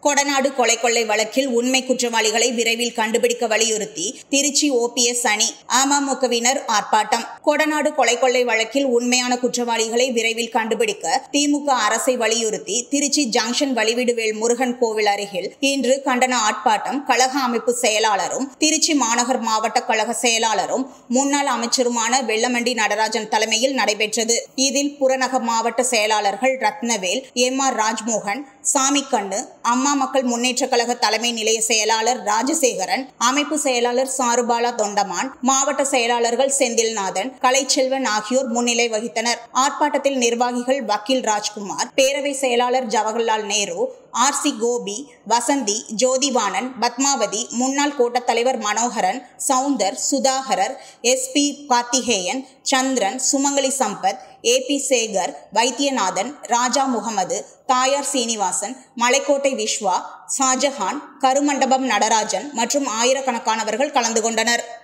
கொடநாடு கொலை கொள்ளை வழக்கில் உண்மை குற்றவாளிகளை விரைவில் கண்டுபிடிக்க வலியுறுத்தி திருச்சி ஓபிஎஸ் அணி அமமுகவினர் ஆர்ப்பாட்டம் கொடநாடு கொலை கொள்ளை வழக்கில் உண்மையான குற்றவாளிகளை விரைவில் கண்டுபிடிக்க திமுக அரசை வலியுறுத்தி திருச்சி ஜங்ஷன் வழிவிடுவேல் முருகன் கோவில் அருகில் இன்று கண்டன ஆர்ப்பாட்டம் கழக அமைப்பு செயலாளரும் திருச்சி மாநகர் மாவட்ட கழக செயலாளரும் முன்னாள் அமைச்சருமான வெள்ளமண்டி நடராஜன் தலைமையில் நடைபெற்றது இதில் புறநகர் மாவட்ட செயலாளர்கள் ரத்னவேல் எம் ஆர் ராஜ்மோகன் சாமிக்கண்ணு அம்மா மக்கள் முன்னேற்ற கழக தலைமை நிலைய செயலாளர் ராஜசேகரன் அமைப்பு செயலாளர் சாருபாலா தொண்டமான் மாவட்ட செயலாளர்கள் செந்தில்நாதன் கலைச்செல்வன் ஆகியோர் முன்னிலை வகித்தனர் ஆர்ப்பாட்டத்தில் நிர்வாகிகள் வக்கீல் ராஜ்குமார் பேரவை செயலாளர் ஜவஹர்லால் நேரு ஆர் சி கோபி வசந்தி ஜோதிவாணன் பத்மாவதி முன்னாள் கோட்டத் தலைவர் Manoharan Soundar Sudhakar S P Karthikeyan Chandran Sumangali Sampath A P Sekar Vaithiyanathan Raja Mohammed தாயார் சீனிவாசன் மலைக்கோட்டை விஸ்வா ஷாஜஹான் கருமண்டபம் நடராஜன் மற்றும் ஆயிரக்கணக்கானவர்கள் கலந்து கொண்டனர்